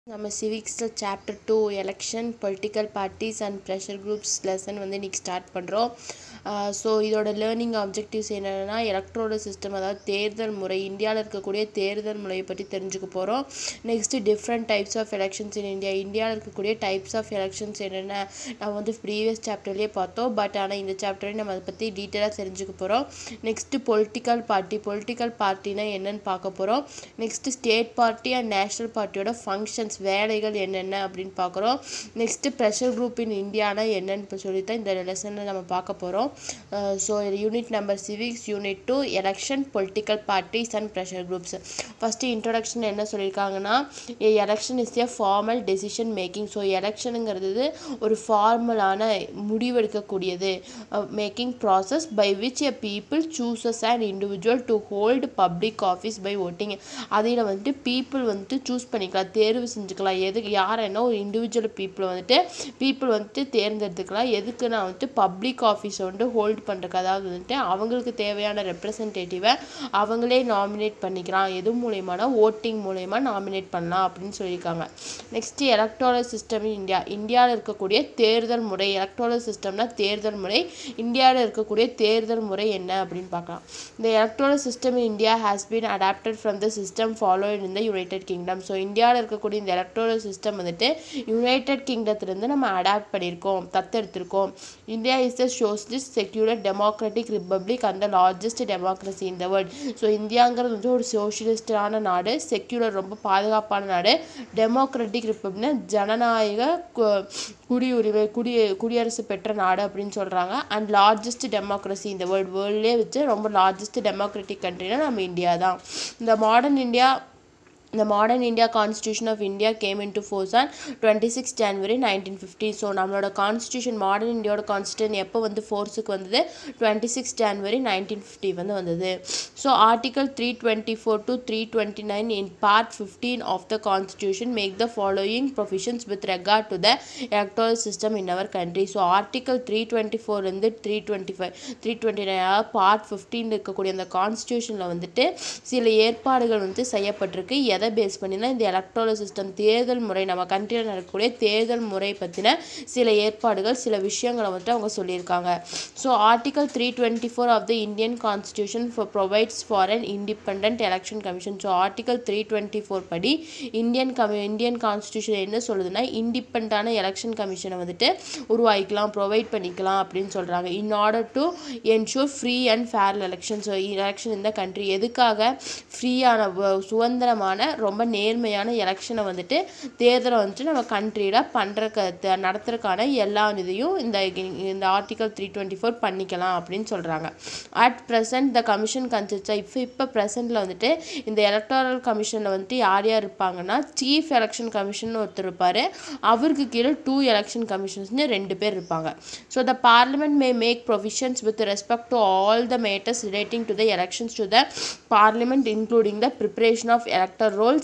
நம்ம சிவிக்ஸில் chapter two election political parties and pressure groups lesson வந்து இன்றைக்கி ஸ்டார்ட் பண்ணுறோம் ஸோ இதோட லேர்னிங் ஆப்ஜெக்டிவ்ஸ் என்னென்னா எலக்ட்ரோட சிஸ்டம் அதாவது தேர்தல் முறை இந்தியாவில் இருக்கக்கூடிய தேர்தல் முறையை பற்றி தெரிஞ்சுக்க போகிறோம் next different types of elections in India இந்தியாவில் இருக்கக்கூடிய டைப்ஸ் ஆஃப் எலெக்ஷன்ஸ் என்னென்ன நம்ம வந்து ப்ரீவியஸ் சாப்டர்லேயே பார்த்தோம் பட் ஆனால் இந்த சாப்டர்லேயே நம்ம அதை பற்றி டீட்டெயிலாக தெரிஞ்சுக்க போகிறோம் நெக்ஸ்ட்டு பொலிட்டிக்கல் பார்ட்டி பொலிட்டிக்கல் பார்ட்டினா என்னன்னு பார்க்க போகிறோம் next state party and national பார்ட்டியோட ஃபங்க்ஷன்ஸ் வேலைகள் என்னென்ன அப்படின்னு பார்க்குறோம் நெக்ஸ்ட்டு ப்ரெஷர் குரூப் இன் இந்தியானா என்னன்னு இப்போ சொல்லித்தான் இந்த லெசனில் நம்ம பார்க்க போகிறோம் so unit number civics unit two election political parties and pressure groups first introduction என்ன சொல்லியிருக்காங்கன்னா election is a formal decision making so எலெக்ஷனுங்கிறது ஒரு ஃபார்மலான முடிவெடுக்கக்கூடியது making process by which a people சூசஸ் and individual to hold public office by voting அதில் வந்துட்டு people வந்துட்டு choose பண்ணிக்கலாம் தேர்வு செஞ்சுக்கலாம் எதுக்கு யார் என்ன ஒரு இண்டிவிஜுவல் பீப்புள் வந்துட்டு பீப்புள் வந்துட்டு தேர்ந்தெடுத்துக்கலாம் எதுக்கு நான் வந்துட்டு பப்ளிக் ஆஃபீஸை வந்துட்டு ஹோல்ட் பண்ணுறக்கு அதாவது வந்துட்டு அவங்களுக்கு தேவையான ரெப்ரசன்டேட்டிவை அவங்களே நாமினேட் பண்ணிக்கலாம் எது மூலயமானா ஓட்டிங் மூலயமா நாமினேட் பண்ணலாம் அப்படின்னு சொல்லியிருக்காங்க நெக்ஸ்ட்டு எலக்ட்ரால் சிஸ்டம் இந்தியா இந்தியாவில் இருக்கக்கூடிய தேர்தல் முறை எலக்ட்ரால் சிஸ்டம்னா தேர்தல் முறை இந்தியாவில் இருக்கக்கூடிய தேர்தல் முறை என்ன அப்படின்னு பார்க்கலாம் இந்த electoral system in India has been adopted from the system followed in the United Kingdom so இந்தியாவில் இருக்கக்கூடிய இந்த எலக்ட்ரால் சிஸ்டம் வந்துட்டு யுனைடெட் கிங்டத்துலேருந்து நம்ம அடாப்ட் பண்ணியிருக்கோம் தத்தெடுத்திருக்கோம் India is the socialist secular democratic republic அந்த largest democracy in the world so இந்தியாங்கிறது வந்து ஒரு சோஷியலிஸ்டான நாடு செக்யூலர் ரொம்ப பாதுகாப்பான நாடு டெமோக்ராட்டிக் ரிப்பப்ளிக்னா ஜனநாயக குடியுரிமை குடி குடியரசு பெற்ற நாடு அப்படின்னு சொல்கிறாங்க அண்ட் லார்ஜஸ்ட் டெமோக்ரஸி இந்த வேர்ல்டு வேர்ல்ட்லேயே வச்சு ரொம்ப லார்ஜஸ்ட் டெமோக்ராட்டிக் கண்ட்ரினா நம்ம இந்தியா தான் இந்த modern India the modern India Constitution of India came into force on 26 January 1950 so நம்மளோட கான்ஸ்டியூஷன் மாடர்ன் இந்தியாவோட கான்ஸ்டியூஷன் எப்போ வந்து ஃபோர்ஸுக்கு வந்தது twenty six January nineteen fifty வந்து வந்தது so article three twenty four to three twenty nine in part fifteen of the constitution make the following provisions with regard to the electoral system in our country so article three twenty ஃபோர்லேருந்து three twenty five three twenty nine part fifteen இருக்கக்கூடிய அந்த கான்ஸ்டியூஷனில் வந்துட்டு சில ஏற்பாடுகள் வந்து செய்யப்பட்டிருக்கு எதை base பண்ணி தான் இந்த எலக்ட்ரோல சிஸ்டம் தேர்தல் முறை நம்ம கண்ட்ரியில் நடக்கக்கூடிய தேர்தல் முறை பற்றின சில ஏற்பாடுகள் சில விஷயங்களை வந்துட்டு அவங்க சொல்லியிருக்காங்க so article three twenty four of the Indian constitution for provides for an independent election commission so article three twenty four படி இந்தியன் கமி இந்தியன் கான்ஸ்டியூஷன் என்ன சொல்லுதுன்னா இண்டிபெண்ட்டான எலெக்ஷன் கமிஷனை வந்துட்டு உருவாக்கிக்கலாம் ப்ரொவைட் பண்ணிக்கலாம் அப்படின்னு சொல்கிறாங்க in order to ensure free and fair election so election இந்த கண்ட்ரி எதுக்காக ஃப்ரீயான சுதந்திரமான ரொம்ப நேர்மையான எலெக்ஷனை வந்துட்டு தேர்தலை வந்துட்டு நம்ம கண்ட்ரியில் பண்ணுறக்க நடத்துறதுக்கான எல்லா இதையும் இந்த இந்த ஆர்டிகல் த்ரீ டுவெண்ட்டி ஃபோர் பண்ணிக்கலாம் அப்படின்னு சொல்கிறாங்க at present the commission consist இப்போ இப்போ ப்ரெசென்ட்டில் வந்துட்டு இந்த எலக்ட்ரல் கமிஷனில் வந்துட்டு யார் யார் இருப்பாங்கன்னா சீஃப் எலெக்ஷன் கமிஷன் ஒருத்தர் இருப்பார் அவருக்கு கீழே டூ எலெக்ஷன் கமிஷன்ஸ்னு ரெண்டு பேர் இருப்பாங்க so the parliament may make provisions with respect to all the matters relating to the elections to the parliament including the preparation of elector rolls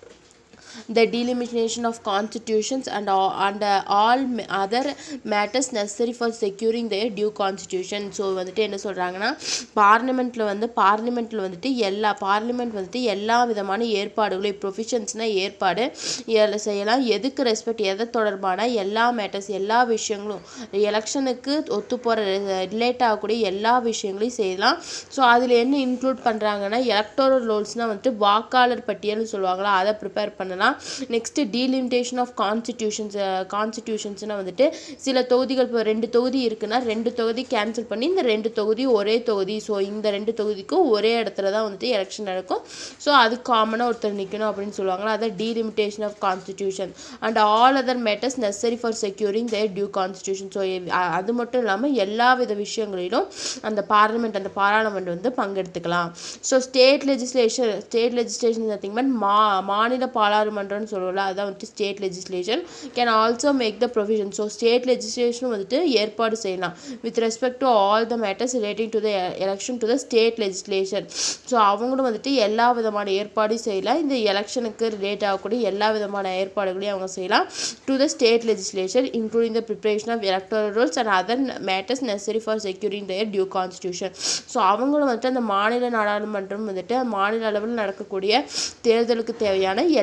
the delimitation of constitutions and all, and uh, all other matters necessary for securing their due constitution so வந்துட்டு என்ன சொல்கிறாங்கன்னா பார்லிமெண்ட்டில் வந்து பார்லிமெண்ட்டில் வந்துட்டு எல்லா parliament வந்துட்டு எல்லா விதமான ஏற்பாடுகளையும் ப்ரொஃபிஷன்ஸ்னால் ஏற்பாடு செய்யலாம் எதுக்கு ரெஸ்பெக்ட் எதை தொடர்பான எல்லா மேட்டர்ஸ் எல்லா விஷயங்களும் எலெக்ஷனுக்கு ஒத்து போகிற ரிலேட் ஆகக்கூடிய எல்லா விஷயங்களையும் செய்யலாம் ஸோ அதில் என்ன இன்க்ளூட் பண்ணுறாங்கன்னா எலக்டோரல் ரோல்ஸ்னால் வந்துட்டு வாக்காளர் பட்டியல்னு சொல்லுவாங்களா அதை ப்ரிப்பேர் பண்ணலாம் நெக்ஸ்ட்டு டீலிமிட்டேஷன் ஆஃப் கான்ஸ்டியூஷன்ஸ் கான்ஸ்டியூஷன்ஸ்னால் வந்துட்டு சில தொகுதிகள் இப்போ ரெண்டு தொகுதி இருக்குன்னா ரெண்டு தொகுதி கேன்சல் பண்ணி இந்த ரெண்டு தொகுதி ஒரே தொகுதி ஸோ இந்த ரெண்டு தொகுதிக்கும் ஒரே இடத்துல தான் வந்துட்டு எலெக்ஷன் நடக்கும் ஸோ அது காமனாக ஒருத்தர் நிற்கணும் அப்படின்னு சொல்லுவாங்களா அதை delimitation of constitution and all other matters necessary for securing their due constitution so அது மட்டும் இல்லாமல் எல்லா வித விஷயங்களிலும் அந்த பார்லிமெண்ட் அந்த பாராளுமன்றம் வந்து பங்கெடுத்துக்கலாம் so state legislation state legislation பார்த்தீங்கன்னா மா மாநில பாராளுமன்றம்னு சொல்லுவோம்ல அதான் வந்துட்டு state legislation can also make the provision so state லெஜிஸ்லேஷனும் வந்துட்டு ஏற்பாடு செய்யலாம் with respect to all the matters relating to the election to the state legislation so அவங்களும் வந்துட்டு எல்லா விதமான ஏற்பாடும் செய்யலாம் இந்த எலெக்ஷனுக்கு ரிலேட் ஆகக்கூடிய எல்லா விதமான ஏற்பாடுகளையும் அவங்க செய்யலாம் to the state legislation including the preparation of electoral rules and other matters necessary for securing their due constitution so அவங்களும் வந்துட்டு அந்த மாநில நாடாளுமன்றம் வந்துட்டு மாநில அளவில் நடக்கக்கூடிய தேர்தலுக்கு தேவையான எல்லா விஷயங்களும்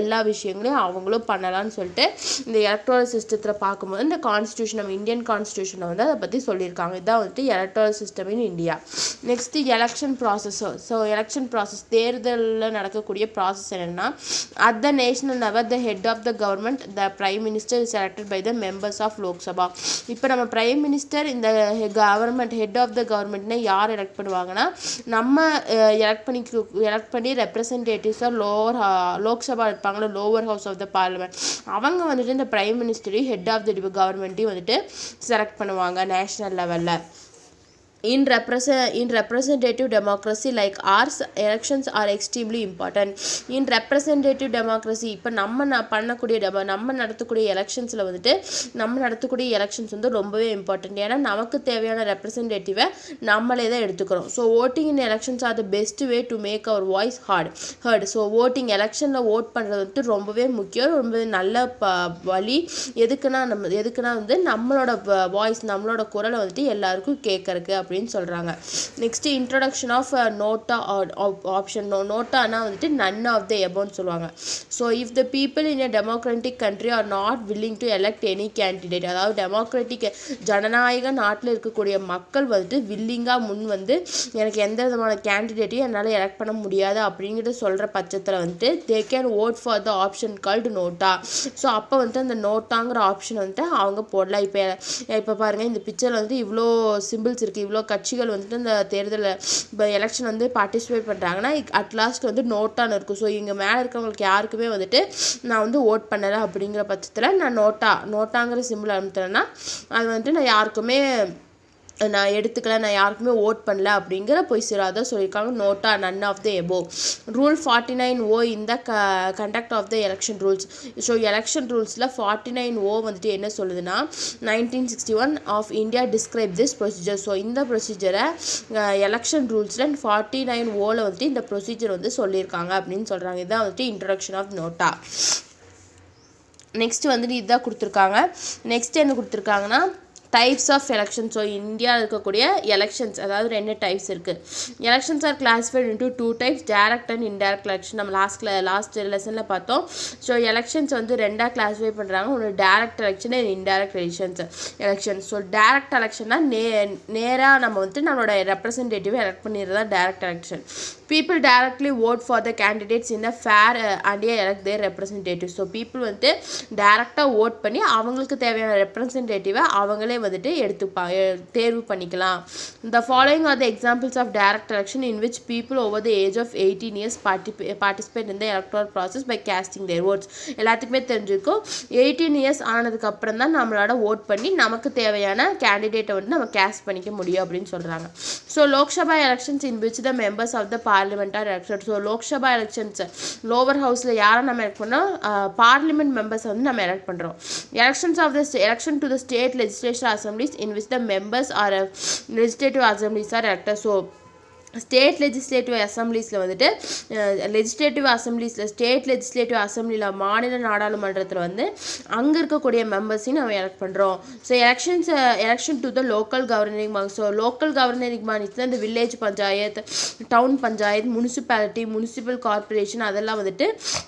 விஷயங்களையும் அவங்களும் பண்ணலாம்னு சொல்லிட்டு இந்த எலக்ட்ரல் சிஸ்டத்தில் பார்க்கும்போது இந்த கான்ஸ்டியூஷன் நம்ம இந்தியன் கான்ஸ்டியூஷனை வந்து அதை பற்றி சொல்லியிருக்காங்க இதான் வந்துட்டு electoral system in India next election process so election process தேர்தலில் நடக்கக்கூடிய ப்ராசஸ் என்னென்னா at the national level the head of the government the prime minister is elected by the members of Lok Sabha இப்போ நம்ம பிரைம் மினிஸ்டர் இந்த government head of the கவர்மெண்ட்னு யார் elect பண்ணுவாங்கன்னா நம்ம எலெக்ட் பண்ணி எலெக்ட் பண்ணி ரெப்ரசன்டேட்டிவ்ஸாக லோவர் லோக்சபா இருப்பாங்களா lower house of the parliament அவங்க வந்துட்டு இந்த பிரைம் மினிஸ்டரையும் ஹெட் ஆஃப் த கவர்மெண்ட்டையும் வந்துட்டு செலக்ட் பண்ணுவாங்க நேஷ்னல் லெவலில் in represent in representative democracy like ours elections are extremely important in representative democracy இப்போ நம்ம ந பண்ணக்கூடிய டெமோ நம்ம நடத்தக்கூடிய எலெக்ஷன்ஸில் வந்துட்டு நம்ம நடத்தக்கூடிய எலெக்ஷன்ஸ் வந்து ரொம்பவே இம்பார்ட்டன்ட் ஏன்னா நமக்கு தேவையான ரெப்ரசன்டேட்டிவை நம்மளே தான் எடுத்துக்கிறோம் so voting in elections are the best way to make our voice heard heard so voting எலெக்ஷனில் ஓட் பண்ணுறது வந்துட்டு ரொம்பவே முக்கியம் ரொம்பவே நல்ல ப வழி எதுக்குன்னா நம்ம எதுக்குன்னா வந்து நம்மளோட வாய்ஸ் நம்மளோட குரலை வந்துட்டு எல்லாருக்கும் கேட்கறக்கு அப்படின்னு சொல்கிறாங்க next introduction of NOTA option no நோட்டானா வந்துட்டு நன் ஆஃப் த எபோன்னு சொல்லுவாங்க so if the people in a democratic country are not willing to elect any candidate அதாவது டெமோக்ராட்டிக் ஜனநாயக நாட்டில் இருக்கக்கூடிய மக்கள் வந்துட்டு வில்லிங்காக முன் வந்து எனக்கு எந்த விதமான கேண்டிடேட்டையும் என்னால் எலெக்ட் பண்ண முடியாது அப்படிங்கிறத சொல்கிற பட்சத்தில் வந்துட்டு they can vote for the option called NOTA so அப்போ வந்துட்டு அந்த நோட்டாங்கிற ஆப்ஷன் வந்துட்டு அவங்க போடலாம் இப்போ இப்போ பாருங்கள் இந்த பிக்சரில் வந்து இவ்வளோ சிம்பிள்ஸ் இருக்குது இவ்வளோ கட்சிகள் வந்துட்டு இந்த தேர்தலில் இப்போ எலெக்ஷன் வந்து பார்ட்டிசிபேட் பண்ணுறாங்கன்னா அட் லாஸ்ட் வந்து நோட்டான்னு இருக்கும் ஸோ இங்கே மேலே இருக்கவங்களுக்கு யாருக்குமே வந்துட்டு நான் வந்து ஓட் பண்ணலை அப்படிங்கிற பட்சத்தில் நான் நோட்டா நோட்டாங்கிற சிம்பிள் அனுப்புறேன்னா அது வந்துட்டு நான் யாருக்குமே நான் எடுத்துக்கல நான் யாருக்குமே ஓட் பண்ணல அப்படிங்கிற பொய் சிறாத சொல்லியிருக்காங்க NOTA none of the above rule forty nine O இந்த க conduct of the election rules so election ரூல்ஸில் ஃபார்ட்டி நைன் ஓ வந்துட்டு என்ன சொல்லுதுன்னா nineteen sixty one of India describe this procedure so இந்த ப்ரொசீஜரை எலெக்ஷன் ரூல்ஸில் ஃபார்ட்டி நைன் ஓவில் வந்துட்டு இந்த ப்ரொசீஜர் வந்து சொல்லியிருக்காங்க அப்படின்னு சொல்கிறாங்க இதான் வந்துட்டு இன்ட்ரடக்ஷன் ஆஃப் நோட்டா நெக்ஸ்ட் வந்துட்டு இதுதான் கொடுத்துருக்காங்க நெக்ஸ்ட் என்ன கொடுத்துருக்காங்கன்னா டைப்ஸ் ஆஃப் எலெக்ஷன் ஸோ இந்தியாவில் இருக்கக்கூடிய எலெக்ஷன்ஸ் அதாவது ரெண்டு டைப்ஸ் இருக்குது elections are classified into two types direct and indirect election நம்ம லாஸ்ட்டில் லாஸ்ட் லெசனில் பார்த்தோம் ஸோ எலெக்ஷன்ஸ் வந்து ரெண்டாக கிளாஸிஃபை பண்ணுறாங்க ஒன்று direct election and indirect elections election so direct எலெக்ஷன்னா நே நேராக நம்ம வந்து நம்மளோட ரெப்ரசன்டேட்டிவ் எலெக்ட் பண்ணிடுறதா direct election people directly vote for the candidates in a fair and elect their representative so people வந்து டேரெக்டாக ஓட் பண்ணி அவங்களுக்கு தேவையான ரெப்ரசன்டேட்டிவை அவங்களே வந்துட்டு எடுத்துப்பா தேர்வு பண்ணிக்கலாம் the following are the examples of direct election in which people over the age of eighteen years பார்ட்டிபே participate in the electoral process by casting their votes எல்லாத்துக்குமே தெரிஞ்சிருக்கும் எயிட்டீன் இயர்ஸ் ஆனதுக்கு அப்புறம் தான் நம்மளோட ஓட் பண்ணி நமக்கு தேவையான கேண்டிடேட்டை வந்து நம்ம கேஸ்ட் பண்ணிக்க முடியும் அப்படின்னு சொல்கிறாங்க so Lok Sabha elections in which the members of the parliament are elected so Lok Sabha elections lower ஹவுஸில் யாரை நம்ம எலெக்ட் பண்ணோம் பார்லிமெண்ட் மெம்பர்ஸ் வந்து நம்ம எலெக்ட் பண்ணுறோம் elections of the election to the state legislation assemblies in which the members are legislative assemblies are elected so state legislative அசம்பிளிஸில் வந்துட்டு legislative அசம்பிளிஸில் ஸ்டேட் லெஜிஸ்லேட்டிவ் அசம்பிளியில் மாநில நாடாளுமன்றத்தில் வந்து அங்கே இருக்கக்கூடிய மெம்பர்ஸையும் நம்ம எலெக்ட் பண்ணுறோம் so elections election to the local governing body so local governing பாடிஸில் இந்த village panchayat town panchayat municipality municipal corporation அதெல்லாம் வந்துட்டு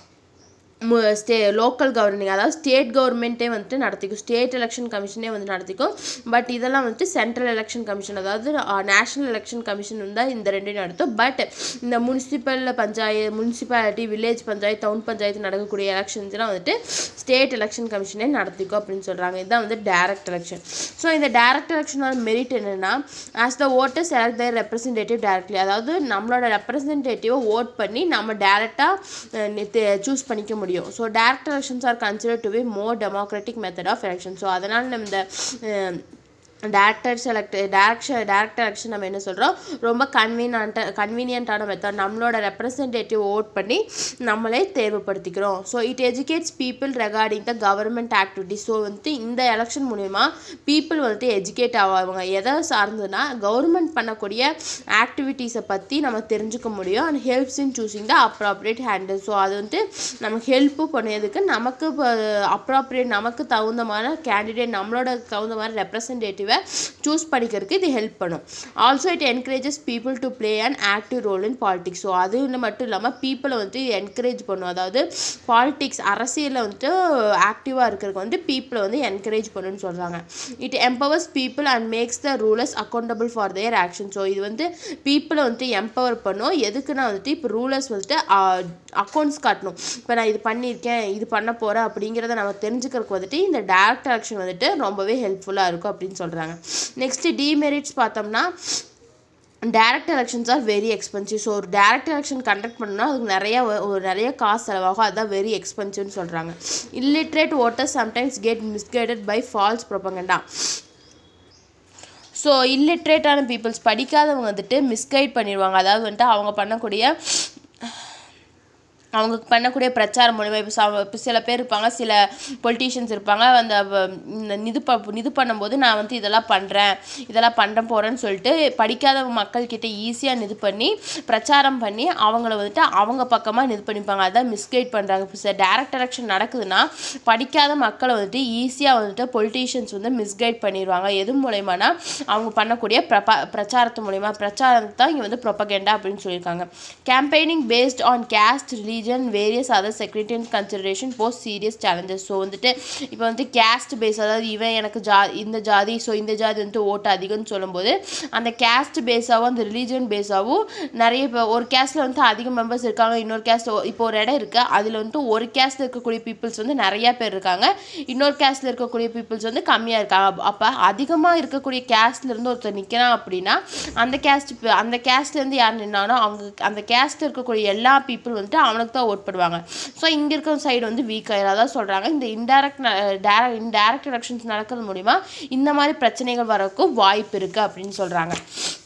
ஸ்டே லோக்கல் கவர்னிங் அதாவது ஸ்டேட் கவர்மெண்ட்டே வந்துட்டு நடத்திக்கும் ஸ்டேட் எலெக்ஷன் கமிஷனே வந்து நடத்திக்கும் பட் இதெல்லாம் வந்துட்டு சென்ட்ரல் எலெக்ஷன் கமிஷன் அதாவது நேஷனல் எலெக்ஷன் கமிஷன் தான் இந்த ரெண்டையும் நடத்தும் பட் இந்த municipal panchayat municipality village panchayat town panchayat நடக்கக்கூடிய எலெக்ஷன்ஸ்லாம் வந்துட்டு ஸ்டேட் எலெக்ஷன் கமிஷனே நடத்திக்கும் அப்படின்னு சொல்கிறாங்க இதுதான் வந்து டேரக்ட் எலெக்ஷன் ஸோ இந்த டேரக்ட் எலெக்ஷனோட மெரிட் என்னென்னா as the voters select the representative directly அதாவது நம்மளோட ரெப்ரசன்டேட்டிவை ஓட் பண்ணி நம்ம டேரெக்டாக சூஸ் பண்ணிக்க முடியும் முடியும் so direct elections are consider to be more democratic method of election so அதனால் நம்ம இந்த director select direction direct election நம்ம என்ன சொல்கிறோம் ரொம்ப கன்வீனியன்ட்டாக கன்வீனியன்ட்டான மெத்தட் நம்மளோட ரெப்ரசன்டேட்டிவ் ஓட் பண்ணி நம்மளே தேர்வுபடுத்திக்கிறோம் so it educates people regarding the government activity so வந்துட்டு இந்த எலெக்ஷன் மூலிமா பீப்புள் வந்துட்டு எஜுகேட் ஆவாங்க எதை சார்ந்துன்னா கவர்மெண்ட் பண்ணக்கூடிய ஆக்டிவிட்டீஸை பற்றி நம்ம தெரிஞ்சுக்க முடியும் and helps in choosing the appropriate handle so அது வந்துட்டு நமக்கு ஹெல்ப்பு பண்ணதுக்கு நமக்கு அப்ராப்ரியேட் நமக்கு தகுந்தமான கேண்டிடேட் நம்மளோட தகுந்த மாதிரி ரெப்ரசன்டேட்டிவை கேண்டிடேவை சூஸ் பண்ணிக்கிறதுக்கு இது ஹெல்ப் பண்ணும் also it encourages people to play and active role in politics so அது மட்டும் இல்லாமல் பீப்புளை வந்து என்கரேஜ் பண்ணும் அதாவது பாலிடிக்ஸ் அரசியலில் வந்துட்டு ஆக்டிவாக இருக்கிறதுக்கு வந்து பீப்புளை வந்து என்கரேஜ் பண்ணுன்னு சொல்கிறாங்க it empowers people and makes the rulers accountable for their action so இது வந்து பீப்புளை வந்துட்டு எம்பவர் பண்ணும் எதுக்குன்னா வந்துட்டு இப்போ ரூலர்ஸ் வந்துட்டு அக்கௌண்ட்ஸ் காட்டணும் இப்போ நான் இது பண்ணியிருக்கேன் இது பண்ண போகிறேன் அப்படிங்கிறத நம்ம தெரிஞ்சுக்கிறதுக்கு வந்துட்டு இந்த டேரக்ட் ஆக்ஷன் வந்துட்டு ரொம்பவே ஹெல்ப்ஃபுல்லாக இருக்கும் அப்படின்னு சொல்கிறாங்க நெக்ஸ்ட்டு டிமெரிட்ஸ் பார்த்தோம்னா direct elections are very expensive so ஒரு டேரக்ட் எலெக்ஷன் கண்டக்ட் பண்ணணும்னா அதுக்கு நிறைய வ- ஒரு நிறைய காசு செலவாகும் அதுதான் வெரி எக்ஸ்பென்சிவ்னு சொல்கிறாங்க illiterate voters sometimes get misguided by false propaganda so இல்லிட்ரேட்டான பீப்புள்ஸ் படிக்காதவங்க வந்துட்டு மிஸ்கைட் பண்ணிடுவாங்க அதாவது வந்துட்டு அவங்க பண்ணக்கூடிய அவங்க பண்ணக்கூடிய பிரச்சாரம் மூலிமா இப்போ ச இப்போ சில பேர் இருப்பாங்க சில பொலிட்டீஷியன்ஸ் இருப்பாங்க அந்த வ- இந்த இது ப இது பண்ணும்போது நான் வந்து இதெல்லாம் பண்ணுறேன் இதெல்லாம் பண்ண போகிறேன்னு சொல்லிட்டு படிக்காத மக்கள்கிட்ட ஈஸியாக இது பண்ணி பிரச்சாரம் பண்ணி அவங்கள வந்துட்டு அவங்க பக்கமாக இது பண்ணிப்பாங்க அதான் மிஸ்கைட் பண்ணுறாங்க இப்போ டேரக்ட் எலெக்ஷன் நடக்குதுன்னா படிக்காத மக்களை வந்துட்டு ஈஸியாக வந்துட்டு பொலிட்டீஷியன்ஸ் வந்து மிஸ்கைட் பண்ணிடுவாங்க எது மூலயமானா அவங்க பண்ணக்கூடிய பிரபா பிரச்சாரத்து மூலயமா பிரச்சாரம் தான் இங்கே வந்து ப்ரொபகேண்டா அப்படின்னு சொல்லியிருக்காங்க campaigning based on caste religion various other sectarian consideration posed serious challenges so வந்துட்டு இப்போ வந்து கேஸ்ட் பேஸ் அதாவது இவன் எனக்கு ஜா இந்த ஜாதி ஸோ இந்த ஜாதி வந்துட்டு ஓட்டு அதிகம்னு சொல்லும்போது அந்த கேஸ்ட் பேஸாகவும் அந்த ரிலீஜன் பேஸாகவும் நிறைய இப்போ ஒரு கேஸ்ட்டில் வந்து அதிக மெம்பர்ஸ் இருக்காங்க இன்னொரு கேஸ்ட் இப்போ ஒரு இடம் இருக்குது அதில் வந்துட்டு ஒரு கேஸ்ட்டில் இருக்கக்கூடிய பீப்புள்ஸ் வந்து நிறையா பேர் இருக்காங்க இன்னொரு கேஸ்ட்டில் இருக்கக்கூடிய பீப்புள்ஸ் வந்து கம்மியாக இருக்காங்க அப்போ அதிகமாக இருக்கக்கூடிய caste ல இருந்து ஒருத்தர் நிற்கிறான் அப்படின்னா அந்த கேஸ்ட் அந்த கேஸ்ட்லேருந்து யார் நின்னானோ அவங்க அந்த கேஸ்ட்டில் இருக்கக்கூடிய எல்லா பீப்புள் வந்துட்டு அவனுக்கு தான் ஓட் பண்ணுவாங்க ஸோ இங்கே இருக்கிற சைடு வந்து வீக் ஆயிரும் அதான் சொல்கிறாங்க இந்த இன்டைரக்ட் டேரக்ட் இன்டைரக்ட் எலெக்ஷன்ஸ் நடக்கிறது மூலிமா இந்த மாதிரி பிரச்சனைகள் வரக்கும் வாய்ப்பு இருக்குது அப்படின்னு சொல்கிறாங்க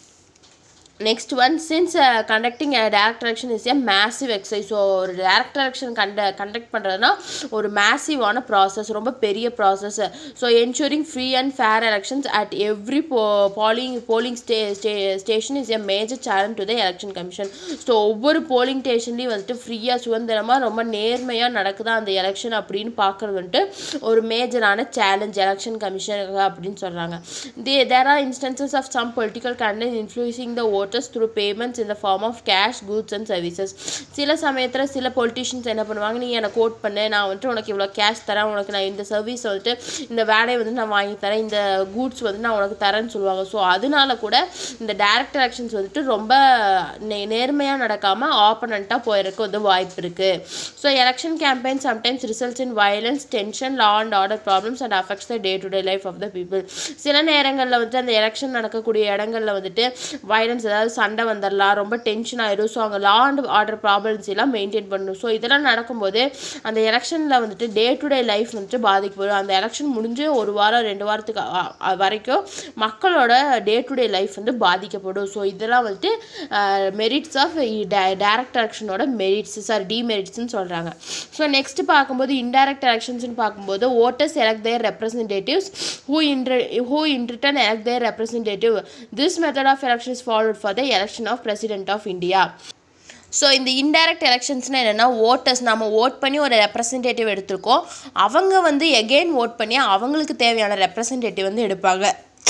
next one since conducting direct election is a massive exercise so ஒரு டேரக்ட் எலெக்ஷன் கண்ட கண்டக்ட் பண்ணுறதுனா ஒரு மேசிவான ப்ராசஸ் ரொம்ப பெரிய process so ensuring free and fair elections at every போ போலிங் போலிங் ஸ்டே ஸ்டே station is a major challenge to the election commission so ஒவ்வொரு போலிங் ஸ்டேஷன்லேயும் வந்துட்டு ஃப்ரீயாக சுதந்திரமாக ரொம்ப நேர்மையாக நடக்குதா அந்த எலெக்ஷன் அப்படின்னு பார்க்குறது வந்துட்டு ஒரு மேஜரான சேலஞ்ச் எலெக்ஷன் கமிஷன் அப்படின்னு சொல்கிறாங்க they there are instances of some political candidate influencing the voters through payments in the form of cash goods and services சில சமயத்தில் சில பொலிட்டிஷியன்ஸ் என்ன பண்ணுவாங்க நீ எனக்கு ஓட் பண்ணு நான் வந்துட்டு உனக்கு இவ்வளோ கேஷ் தரேன் உனக்கு நான் இந்த சர்வீஸ் வந்துட்டு இந்த வேலையை வந்து நான் வாங்கி தரேன் இந்த கூட்ஸ் வந்து நான் உனக்கு தரேன்னு சொல்லுவாங்க ஸோ அதனால கூட இந்த டைரக்ட் எலெக்ஷன்ஸ் வந்துட்டு ரொம்ப நே நேர்மையாக நடக்காமல் ஆப்பனண்ட்டாக போயிருக்கு வந்து வாய்ப்பு இருக்குது so election campaign sometimes results in violence tension law and order problems and affects the day to day life of the people சில நேரங்களில் வந்து அந்த எலெக்ஷன் நடக்கக்கூடிய இடங்களில் வந்துட்டு வயலன்ஸ் ஏதாவது சண்டை வந்துடலாம் ரொம்ப டென்ஷன் ஆயிடும் ஸோ அங்கே லா அண்ட் ஆர்டர் ப்ராப்ளம்ஸ் எல்லாம் மெயின்டைன் பண்ணணும் ஸோ இதெல்லாம் நடக்கும்போது அந்த எலெக்ஷனில் வந்துட்டு டே டு டே லைஃப் வந்துட்டு பாதிக்கப்படும் அந்த எலெக்ஷன் முடிஞ்சு ஒரு வாரம் ரெண்டு வாரத்துக்கு அ- அ- வரைக்கும் மக்களோட டே டு டே லைஃப் வந்து பாதிக்கப்படும் ஸோ இதெல்லாம் வந்துட்டு மெரிட்ஸ் ஆஃப் டைரக்ட் எலெக்ஷனோட மெரிட்ஸ் சாரி டிமெரிட்ஸ்னு சொல்கிறாங்க ஸோ நெக்ஸ்ட் பார்க்கும்போது இன்டைரக்ட் எலெக்ஷன்ஸ்னு பார்க்கும்போது voters elect their representatives who in, who in return elect their representative this method of election is followed for the election of president of india so இந்த indirect எலெக்ஷன்ஸ்னால் என்னென்னா voters நம்ம vote பண்ணி ஒரு representative எடுத்திருக்கோம் அவங்க வந்து எகெயின் ஓட் பண்ணி அவங்களுக்கு தேவையான ரெப்ரசன்டேட்டிவ் வந்து எடுப்பாங்க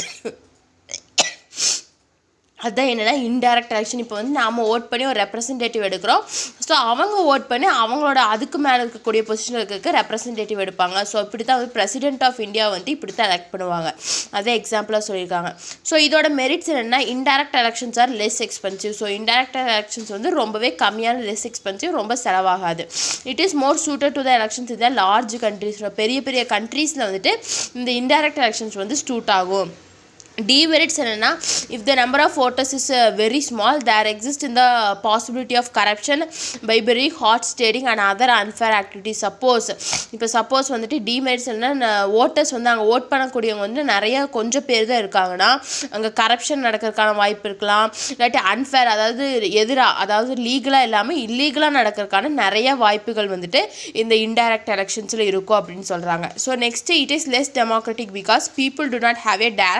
அதுதான் என்னென்னா இன்டைரக்ட் எலெக்ஷன் இப்போ வந்து நாம் ஓட் பண்ணி ஒரு ரெப்ரசன்டேட்டிவ் எடுக்கிறோம் ஸோ அவங்க ஓட் பண்ணி அவங்களோட அதுக்கு மேலே இருக்கக்கூடிய பொசிஷனில் இருக்க ரெப்ரசன்டேட்டிவ் எடுப்பாங்க ஸோ இப்படி தான் வந்து பிரசிடென்ட் ஆஃப் இந்தியா வந்து இப்படி தான் எலெக்ட் பண்ணுவாங்க அதே எக்ஸாம்பிளாக சொல்லியிருக்காங்க ஸோ இதோட மெரிட்ஸ் என்னென்னா indirect elections R less expensive so indirect elections வந்து ரொம்பவே கம்மியான லெஸ் எக்ஸ்பென்சிவ் ரொம்ப செலவாகாது it is more suited to the elections இந்த லார்ஜ் கண்ட்ரீஸ் பெரிய பெரிய கண்ட்ரீஸில் வந்துட்டு இந்த இன்டைரக்ட் எலெக்ஷன்ஸ் வந்து ஸ்டூட் ஆகும் டிமெரிட்ஸ் என்னென்னா if the number of voters is very small there exist in the possibility of corruption பைபரி hot steering and other unfair activities suppose இப்போ சப்போஸ் வந்துட்டு டிமெரிட்ஸ் என்ன ஓட்டர்ஸ் வந்து அங்கே ஓட் பண்ணக்கூடியவங்க வந்து நிறைய கொஞ்சம் பேர் தான் இருக்காங்கன்னா அங்கே கரப்ஷன் நடக்கிறதுக்கான வாய்ப்பு இருக்கலாம் இல்லாட்டி அன்ஃபேர் அதாவது எதிராக அதாவது லீகலாக இல்லாமல் இல்லீகலாக நடக்கிறதுக்கான நிறைய வாய்ப்புகள் வந்துட்டு இந்த இன்டைரக்ட் எலெக்ஷன்ஸில் இருக்கும் அப்படின்னு சொல்கிறாங்க so next it is less democratic because people do not have a direct opportunity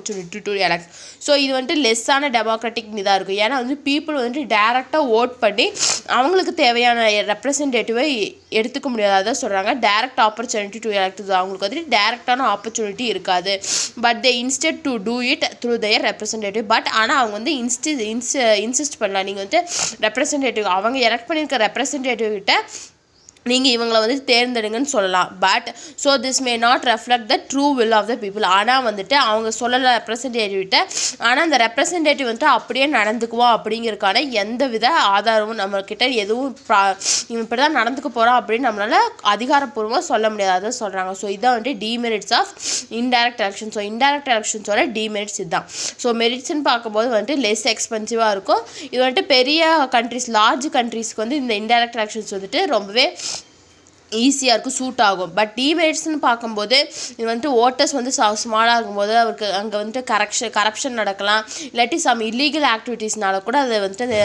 opportunity to elect so இது வந்துட்டு லெஸ்ஸான டெமோக்ராட்டிக் இதாக இருக்கும் ஏன்னா வந்து பீப்புள் வந்துட்டு டேரெக்டாக ஓட் பண்ணி அவங்களுக்கு தேவையான ரெப்ரசன்டேட்டிவை எடுத்துக்க முடியாது அதான் சொல்கிறாங்க டேரக்ட் ஆப்பர்ச்சுனிட்டி டு எலக்ட் அவங்களுக்கு வந்துட்டு டேரெக்டான ஆப்பர்ச்சுனிட்டி இருக்காது but they instead to do it through their representative but ஆனால் அவங்க வந்து இன்ஸ்டி இன்ஸ் இன்சிஸ்ட் பண்ணலாம் நீங்கள் வந்து ரெப்ரசன்டேட்டிவ் அவங்க எலக்ட் பண்ணியிருக்க ரெப்ரசன்டேட்டிவ் கிட்ட நீங்கள் இவங்களை வந்து தேர்ந்தெடுங்கன்னு சொல்லலாம் but so this may not reflect the true will of the people ஆனால் வந்துட்டு அவங்க சொல்லலை ரெப்ரசன்டேட்டிவ்கிட்ட ஆனால் அந்த ரெப்ரசன்டேட்டிவ் வந்துட்டு அப்படியே நடந்துக்குவோம் அப்படிங்கிறதுக்கான எந்த வித ஆதாரமும் நம்மக்கிட்ட எதுவும் ப்ரா இவன் இப்படி தான் நடந்துக்க போகிறான் அப்படின்னு நம்மளால் அதிகாரப்பூர்வமாக சொல்ல முடியாது அதான் சொல்கிறாங்க ஸோ இதான் வந்துட்டு demerits of indirect election so indirect எலெக்ஷன்ஸோட டிமெரிட்ஸ் இதுதான் ஸோ மெரிட்ஸ்னு பார்க்கும்போது வந்துட்டு லெஸ் எக்ஸ்பென்சிவாக இருக்கும் இது வந்துட்டு பெரிய கண்ட்ரிஸ் லார்ஜ் கண்ட்ரீஸ்க்கு வந்து இந்த இன்டைரக்ட் எலெக்ஷன்ஸ் வந்துட்டு ரொம்பவே ஈஸியாக இருக்கும் சூட் ஆகும் பட் டிமெரிட்ஸ்னு பார்க்கும்போது இது வந்துட்டு ஓட்டர்ஸ் வந்து ஸ்மாலாக இருக்கும்போது அவருக்கு அங்கே வந்துட்டு கரெக்ஷன் கரப்ஷன் நடக்கலாம் இல்லாட்டி சம் இல்லீகல் ஆக்டிவிட்டீஸ்னால கூட அது வந்துட்டு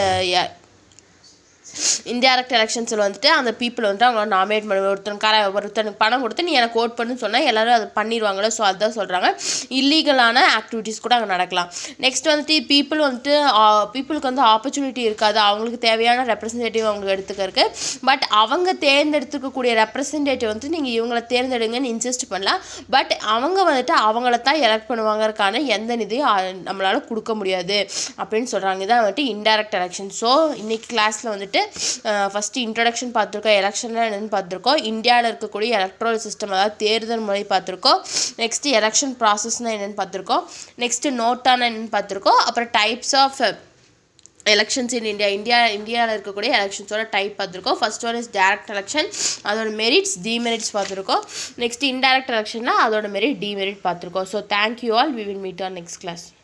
இன்டைரக்ட் எலெக்ஷன்ஸில் வந்துட்டு அந்த பீப்புள் வந்துட்டு அவங்கள நாமினேட் பண்ண ஒருத்தன் கர ஒருத்தனுக்கு பணம் கொடுத்து நீ எனக்கு ஓட் பண்ணுன்னு சொன்னால் எல்லோரும் அதை பண்ணிடுவாங்களோ ஸோ அதுதான் சொல்கிறாங்க இல்லீகலான ஆக்டிவிட்டீஸ் கூட அங்கே நடக்கலாம் நெக்ஸ்ட் வந்துட்டு பீப்புள் வந்துட்டு பீப்புளுக்கு வந்து ஆப்பர்ச்சுனிட்டி இருக்காது அவங்களுக்கு தேவையான ரெப்ரசன்டேட்டிவ் அவங்களுக்கு எடுத்துக்கிறதுக்கு பட் அவங்க தேர்ந்தெடுத்துக்கக்கூடிய ரெப்ரசன்டேட்டிவ் வந்து நீங்கள் இவங்கள தேர்ந்தெடுங்கன்னு இன்சிஸ்ட் பண்ணலாம் பட் அவங்க வந்துட்டு அவங்கள தான் எலெக்ட் பண்ணுவாங்கறக்கான எந்த நிதியும் அ- நம்மளால கொடுக்க முடியாது அப்படின்னு சொல்கிறாங்க இதான் வந்துட்டு இன்டைரக்ட் எலெக்ஷன் ஸோ இன்னைக்கு கிளாஸில் வந்துட்டு ஃபஸ்ட்டு இன்ட்ரடக்ஷன் பார்த்துருக்கோம் எலெக்ஷன்லாம் என்னென்னு பார்த்துருக்கோம் இந்தியாவில் இருக்கக்கூடிய எலக்ட்ரல் சிஸ்டம் அதாவது தேர்தல் முறை பார்த்துருக்கோம் நெக்ஸ்ட்டு எலெக்ஷன் ப்ராசஸ்னால் என்னென்னு பார்த்துருக்கோம் நெக்ஸ்ட்டு நோட்டான என்னென்னு பார்த்துருக்கோம் அப்புறம் types of elections in India India இந்தியாவில் இருக்கக்கூடிய எலெக்ஷன்ஸோட டைப் பார்த்துருக்கோம் first one is direct election அதோட மெரிட்ஸ் டிமெரிட்ஸ் பார்த்துருக்கோம் நெக்ஸ்ட் இன்டைரக்ட் எலெக்ஷனில் அதோட மெரிட் டிமெரிட் பார்த்துருக்கோம் so thank you all we will meet on next class